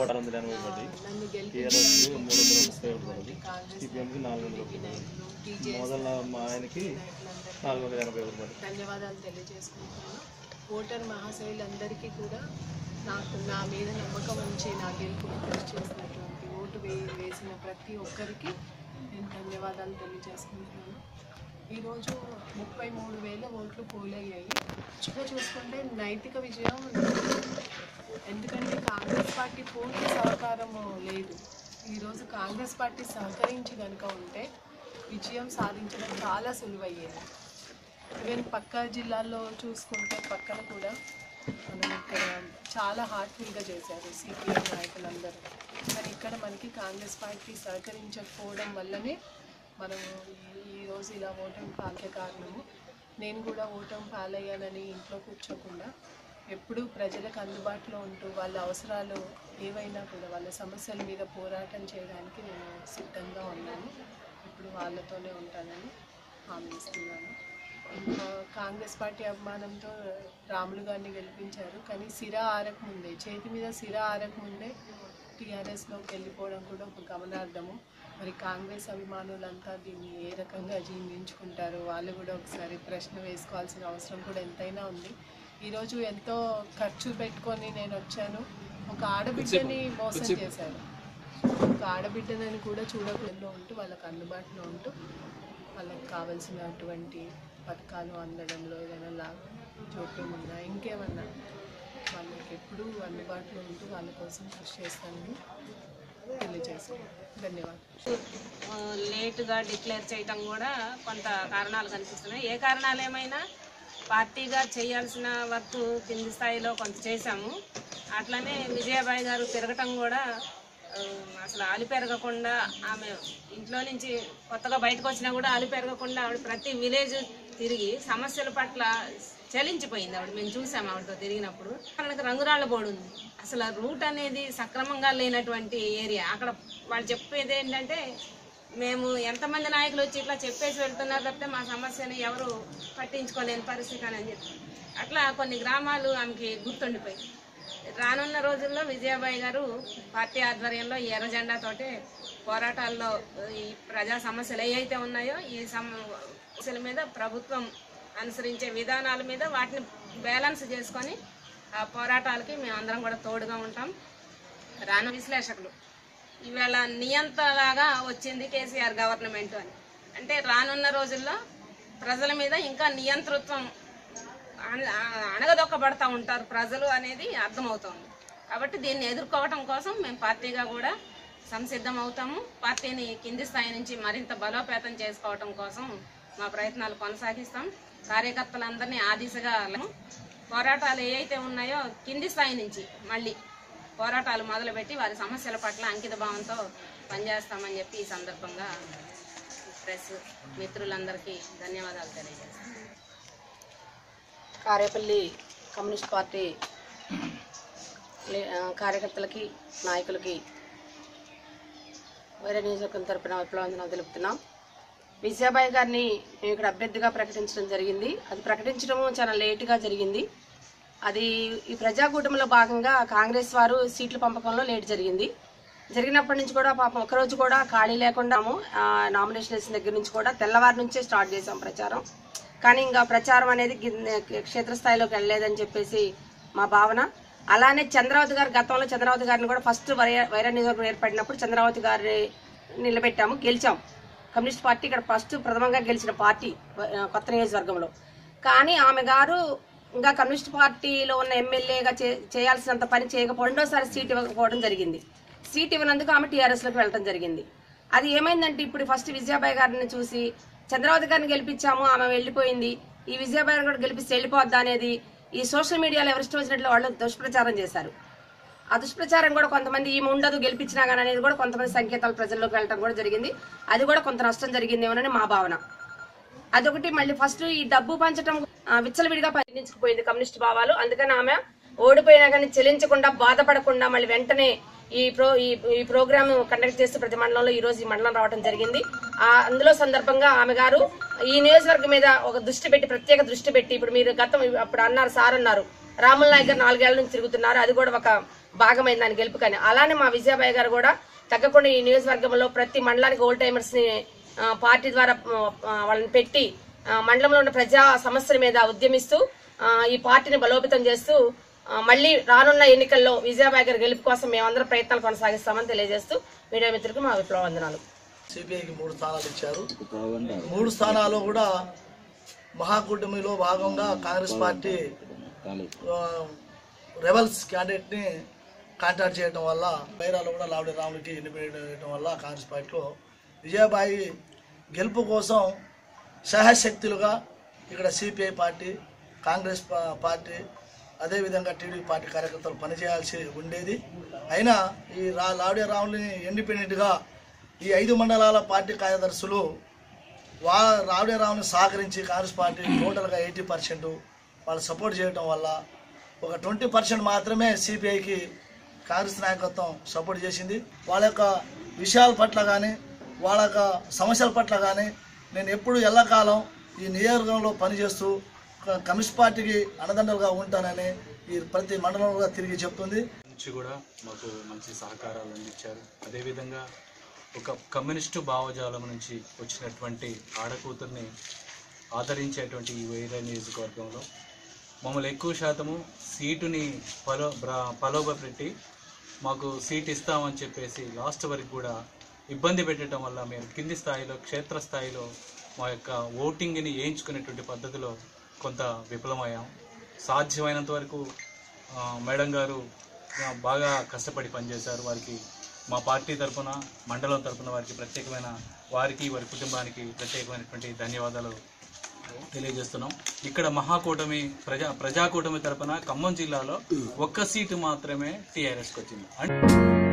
Vote ఆరు వందల ఎనభై పడ్డాయి నన్ను టీఆర్ఎస్ మూడు వందల ముప్పై ఒకటి పడ్డది కాంగ్రెస్ సిపిఎంకి నాలుగు వందల ఒకటి పడ్డది నాయకులు టీజేఎస్ మొదల మా ఆయనకి నాలుగు వందల ఎనభై ఒకటి పడ్డది ధన్యవాదాలు తెలియజేసుకుంటున్నాను ఓటర్ మహాశయులందరికీ కూడా నాకు నా మీద నమ్మకం ఉంచి నా గెలుపుకు కృషి చేసినటువంటి ఓటు వే వేసిన ప్రతి ఒక్కరికి నేను ధన్యవాదాలు తెలియజేసుకుంటున్నాను ఈరోజు ముప్పై మూడు వేల ఓట్లు పోలయ్యాయి చుట్టూ చూసుకుంటే నైతిక విజయం ఎందుకంటే కాంగ్రెస్ పార్టీ పూర్తి సహకారం లేదు ఈరోజు కాంగ్రెస్ పార్టీ సహకరించి కనుక ఉంటే విజయం సాధించడం చాలా సులువయ్యేది ఈవెన్ పక్క జిల్లాల్లో చూసుకుంటే పక్కన కూడా మనం ఇక్కడ చాలా హార్ట్ఫుల్గా చేశారు సిపిఎం నాయకులందరూ కానీ ఇక్కడ మనకి కాంగ్రెస్ పార్టీ సహకరించకపోవడం వల్లనే మనము ఈ- ఈరోజు ఇలా ఓటమి పాలకే కారణము నేను కూడా ఓటమి పాలయ్యానని ఇంట్లో కూర్చోకుండా ఎప్పుడూ ప్రజలకు అందుబాటులో ఉంటూ వాళ్ళ అవసరాలు ఏవైనా కూడా వాళ్ళ సమస్యల మీద పోరాటం చేయడానికి నేను సిద్ధంగా ఉన్నాను ఇప్పుడు వాళ్ళతోనే ఉంటానని హామీ ఇస్తున్నాను ఇంకా కాంగ్రెస్ పార్టీ అభిమానంతో రాములు గారిని గెలిపించారు కానీ సిరా ఆరక ముందే చేతి మీద సిరా ఆరక ముందే టీఆర్ఎస్లోకి వెళ్ళిపోవడం కూడా ఒక గమనార్థము మరి కాంగ్రెస్ అభిమానులంతా దీన్ని ఏ రకంగా జీర్ణించుకుంటారు వాళ్ళు కూడా ఒకసారి ప్రశ్న వేసుకోవాల్సిన అవసరం కూడా ఎంతైనా ఉంది ఈరోజు ఎంతో ఖర్చు పెట్టుకొని నేను వచ్చాను ఒక ఆడబిడ్డని మోసం చేశారు ఒక ఆడబిడ్డనని కూడా చూడకుండా ఉంటూ వాళ్ళకి అందుబాటులో ఉంటూ వాళ్ళకి కావాల్సినటువంటి పథకాలు అందడంలో ఏదైనా లాభ జోక్యం ఉన్నా ఇంకేమన్నా వాళ్ళకి ఎప్పుడూ అందుబాటులో ఉంటూ వాళ్ళ కోసం కృషి చేస్తానని తెలియజేస్తాను ధన్యవాదాలు ఆ, లేటుగా డిక్లేర్ చేయటం కూడా కొంత కారణాలు కనిపిస్తున్నాయి ఏ కారణాలు ఏమైనా పార్టీగా చేయాల్సిన వర్క్ కింది స్థాయిలో కొంత చేశాము అట్లనే విజయబాయి గారు తిరగటం కూడా ఆ, అసలు ఆలి పెరగకుండా ఆమె ఇంట్లో నుంచి కొత్తగా బయటకు వచ్చినా కూడా ఆలి పెరగకుండా ఆవిడ ప్రతి విలేజ్ తిరిగి సమస్యల పట్ల చలించిపోయింది ఆవిడ మేము చూసాము ఆవిడతో తిరిగినప్పుడు మనకు రంగురాళ్ళ బోర్డు ఉంది అసలు ఆ రూట్ అనేది సక్రమంగా లేనటువంటి ఏరియా అక్కడ వాళ్ళు చెప్పేది ఏంటంటే మేము ఎంతమంది నాయకులు వచ్చి ఇట్లా చెప్పేసి వెళ్తున్నారు తప్పితే మా సమస్యని ఎవరు పట్టించుకోలేని పరిస్థితి అని చెప్పి అట్లా కొన్ని గ్రామాలు ఆమెకి గుర్తుండిపోయి రానున్న రోజుల్లో విజయబాయి గారు పార్టీ ఆధ్వర్యంలో ఈ ఎర్ర జెండాతోటి పోరాటాల్లో ఈ ప్రజా సమస్యలు ఏవైతే ఉన్నాయో ఈ సమస్యల మీద ప్రభుత్వం అనుసరించే విధానాల మీద వాటిని బ్యాలెన్స్ చేసుకొని ఆ పోరాటాలకి మేమందరం కూడా తోడుగా ఉంటాం రాను విశ్లేషకులు ఈవేళ నియంతలాగా వచ్చింది కేసీఆర్ గవర్నమెంట్ అని అంటే రానున్న రోజుల్లో ప్రజల మీద ఇంకా నియంతృత్వం అణ- అణగదొక్కబడతా ఉంటారు ప్రజలు అనేది అర్థమవుతోంది కాబట్టి దీన్ని ఎదుర్కోవటం కోసం మేము పార్టీగా కూడా సంసిద్ధం అవుతాము పార్టీని కింది స్థాయి నుంచి మరింత బలోపేతం చేసుకోవటం కోసం మా ప్రయత్నాలు కొనసాగిస్తాం కార్యకర్తలందరినీ ఆ దిశగా వెళ్ళము. పోరాటాలు ఏవైతే ఉన్నాయో కింది స్థాయి నుంచి మళ్ళీ పోరాటాలు మొదలుపెట్టి వారి సమస్యల పట్ల అంకిత భావంతో పనిచేస్తామని చెప్పి ఈ సందర్భంగా ప్రెస్ మిత్రులందరికీ ధన్యవాదాలు తెలియజేస్తాను కారేపల్లి కమ్యూనిస్ట్ పార్టీ లే- ఆ, కార్యకర్తలకి నాయకులకి వేరే నియోజకవర్గం తరపున విప్లవందనాలు తెలుపుతున్నాం విజయాబాయి గారిని మేము ఇక్కడ అభ్యర్థిగా ప్రకటించడం జరిగింది అది ప్రకటించడం చాలా లేటుగా జరిగింది అది ఈ ప్రజాకూటమిలో భాగంగా కాంగ్రెస్ వారు సీట్ల పంపకంలో లేట్ జరిగింది జరిగినప్పటి నుంచి కూడా పాపం ఒకరోజు కూడా ఖాళీ లేకుండా నామినేషన్ వేసిన దగ్గర నుంచి కూడా తెల్లవారి నుంచే స్టార్ట్ చేసాం ప్రచారం కానీ ఇంకా ప్రచారం అనేది గిన్- క్షేత్రస్థాయిలోకి వెళ్ళలేదని చెప్పేసి మా భావన అలానే చంద్రావతి గారు గతంలో చంద్రావతి గారిని కూడా ఫస్ట్ వైరా వైరా నియోజకవర్గం ఏర్పడినప్పుడు చంద్రావతి గారిని నిలబెట్టాము గెలిచాం కమ్యూనిస్ట్ పార్టీ ఇక్కడ ఫస్ట్ ప్రథమంగా గెలిచిన పార్టీ వ- కొత్త నియోజకవర్గంలో కానీ ఆమె గారు ఇంకా కమ్యూనిస్ట్ పార్టీలో ఉన్న ఎమ్మెల్యేగా చే- చేయాల్సినంత పని చేయకపోవడం రెండోసారి సీట్ ఇవ్వకపోవడం జరిగింది సీట్ ఇవ్వనందుకు ఆమె టీఆర్ఎస్లోకి వెళ్ళడం జరిగింది అది ఏమైందంటే ఇప్పుడు ఫస్ట్ విజయాబాయి గారిని చూసి చంద్రావతి గారిని గెలిపించాము ఆమె వెళ్ళిపోయింది ఈ విజయాబాయి గారిని కూడా గెలిపిస్తే వెళ్ళిపోద్దా అనేది ఈ సోషల్ మీడియాలో ఎవరిష్టం వచ్చినట్లు వాళ్ళు దుష్ప్రచారం చేశారు ఆ దుష్ప్రచారం కూడా కొంతమంది ఈమె ఉండదు గెలిపించినా కానీ అనేది కూడా కొంతమంది సంకేతాలు ప్రజల్లోకి వెళ్ళడం కూడా జరిగింది అది కూడా కొంత నష్టం జరిగిందేమోనని మా భావన అదొకటి మళ్ళీ ఫస్ట్ ఈ డబ్బు పంచడం ఆ, విచ్చలవిడిగా పరిగణించుకుపోయింది కమ్యూనిస్ట్ భావాలు అందుకని ఆమె ఓడిపోయినా కానీ చెల్లించకుండా బాధపడకుండా మళ్ళీ వెంటనే ఈ ప్రో ఈ ఈ ప్రోగ్రామ్ కండక్ట్ చేస్తూ ప్రతి మండలంలో ఈ రోజు ఈ మండలం రావడం జరిగింది ఆ అందులో సందర్భంగా ఆమె గారు ఈ నియోజకవర్గం మీద ఒక దృష్టి పెట్టి ప్రత్యేక దృష్టి పెట్టి ఇప్పుడు మీరు గతం అప్పుడు అన్నారు సార్ అన్నారు రాముల నాయక్ గారు నాలుగేళ్ల నుంచి తిరుగుతున్నారు అది కూడా ఒక భాగమైంది దాని గెలుపు కానీ అలానే మా విజయబాయి గారు కూడా తగ్గకుండా ఈ నియోజకవర్గంలో ప్రతి మండలానికి ఓల్డ్ టైమర్స్ ని ఆ, పార్టీ ద్వారా ఆ, వాళ్ళని పెట్టి ఆ, మండలంలో ఉన్న ప్రజా సమస్యల మీద ఉద్యమిస్తూ ఆ, ఈ పార్టీని బలోపేతం చేస్తూ ఆ, మళ్ళీ రానున్న ఎన్నికల్లో విజయబాయి గారి గెలుపు కోసం మేమందరం ప్రయత్నాలు కొనసాగిస్తామని తెలియజేస్తూ మీడియా మిత్రులకు మా విప్లవ వందనాలు సిపిఐకి మూడు స్థానాలు ఇచ్చారు మూడు స్థానాలు కూడా మహాకూటమిలో భాగంగా కాంగ్రెస్ పార్టీ ఆ, రెబల్స్ క్యాండిడేట్ ని కాంటాక్ట్ చేయడం వల్ల బైరాలో కూడా లావుడి రాములకి ఎన్నికలు వేయడం వల్ల కాంగ్రెస్ పార్టీలో విజయబాయి గెలుపు కోసం సహాయశక్తులుగా ఇక్కడ సిపిఐ పార్టీ కాంగ్రెస్ పా- పార్టీ అదేవిధంగా టీడీపీ పార్టీ కార్యకర్తలు పనిచేయాల్సి ఉండేది అయినా ఈ రా లావుడి రాములని ఇండిపెండెంట్గా ఈ ఐదు మండలాల పార్టీ కార్యదర్శులు వా రావుడే రావుని సహకరించి కాంగ్రెస్ పార్టీ టోటల్గా ఎయిటీ పర్సెంట్ వాళ్ళు సపోర్ట్ చేయడం వల్ల ఒక ట్వంటీ పర్సెంట్ మాత్రమే సిపిఐకి కాంగ్రెస్ నాయకత్వం సపోర్ట్ చేసింది వాళ్ళ యొక్క విషయాల పట్ల కానీ వాళ్ళ యొక్క సమస్యల పట్ల కానీ నేను ఎప్పుడు ఎల్లకాలం ఈ నియోజకవర్గంలో పనిచేస్తూ క- కమ్యూనిస్ట్ పార్టీకి అండదండలుగా ఉంటానని ఈ ప్రతి మండలంలో తిరిగి చెప్తుంది నుంచి కూడా మాకు మంచి సహకారాలు అందించారు అదేవిధంగా ఒక కమ్యూనిస్టు భావజాలం నుంచి వచ్చినటువంటి ఆడకూతుర్ని ఆదరించేటువంటి ఈ వైరా నియోజకవర్గంలో మమ్మల్ని ఎక్కువ శాతము సీటుని పలో బ్రా- పలోబ పెట్టి మాకు సీట్ ఇస్తామని చెప్పేసి లాస్ట్ వరకు కూడా ఇబ్బంది పెట్టడం వల్ల మేము కింది స్థాయిలో క్షేత్రస్థాయిలో మా యొక్క ఓటింగ్ని వేయించుకునేటువంటి పద్ధతిలో కొంత విఫలమయ్యాం సాధ్యమైనంత వరకు ఆ, మేడం గారు ఆ, బాగా కష్టపడి పనిచేశారు వారికి మా పార్టీ తరఫున మండలం తరఫున వారికి ప్రత్యేకమైన వారికి వారి కుటుంబానికి ప్రత్యేకమైనటువంటి ధన్యవాదాలు తెలియజేస్తున్నాం ఇక్కడ మహాకూటమి ప్రజా ప్రజాకూటమి తరపున ఖమ్మం జిల్లాలో ఒక్క సీటు మాత్రమే టీఆర్ఎస్కి వచ్చింది అంటే